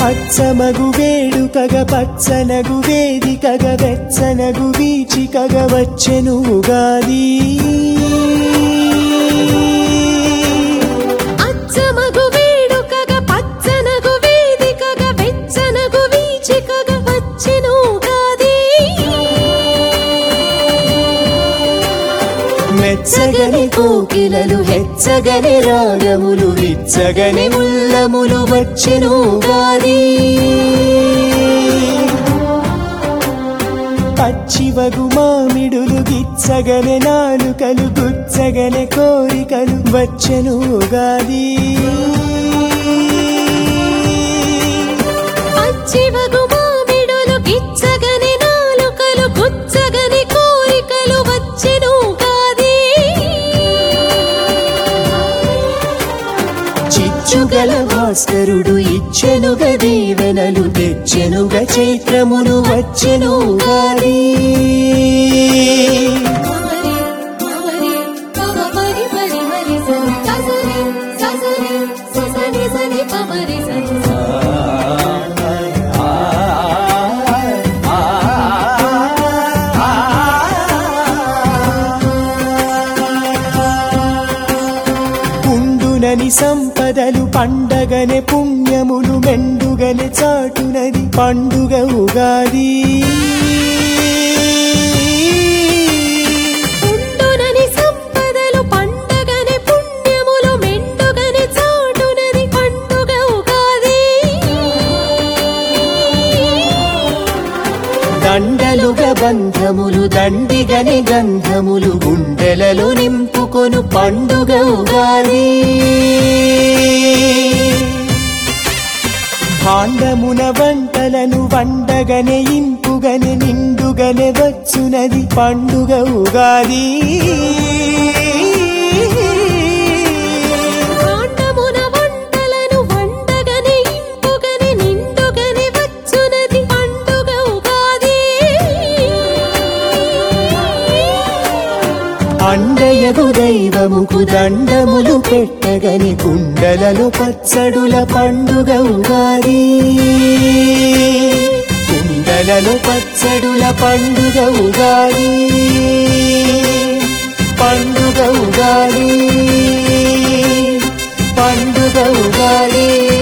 అచ్చమగు వేడుకగ పచ్చనగు వేదికగ వెచ్చనగు వీచికగ వచ్చెను ఉగాది అచ్చమగు వేడుకగ పచ్చనగు వేదికగ వెచ్చనగు వీచికగ వచ్చెను ఉగాది మెచ్చగని కోకిలలు హెచ్చగని రాగములు విచ్చగని ఉల్లములు వచ్చెను ఉగాది పచ్చివగు మామిడులు గిచ్చగనే నాలుకలు గుచ్చగనే కోరికలు వచ్చెను ఉగాది పచ్చివగు మామిడులు గిచ్చగని నాలుకలు గుచ్చగని కోరికలు వచ్చెను ఉగాది చిచ్చుగల భాస్కరుడు ఇచ్చెనుగ దీవెనలు తెచ్చెనుగ చైత్రమును వచ్చెను ఉగాది మమరి మమరి పమ పరి పరి మరి సని ససని ససని ససని సని పమరి సని ఉండునని సంపదలు పండగనే పుణ్యములు మెండుగనే చాటునది పండుగ ఉగాది ఉండునని సంపదలు పండగని పుణ్యములు మెండుగని చాటునది పండుగ ఉగాది దండలుగ బంధములు దండిగని గంధములు గుండెలలో నింపుకొను పండుగ ఉగాది భాండమున వంటలను వండగనే ఇంపుగనే నిండుగనే వచ్చునది పండుగ ఉగాది కాండమున వంటలను వండగని ఇంపుగని నిండుగని వచ్చునది పండుగ ఉగాది అండయగు దైవముకు దండములు పెట్టగని కుండలలో పచ్చడుల పండుగ ఉగాది కుండలలో పచ్చడుల పండుగ ఉగాది పండుగ ఉగాది పండుగ ఉగాది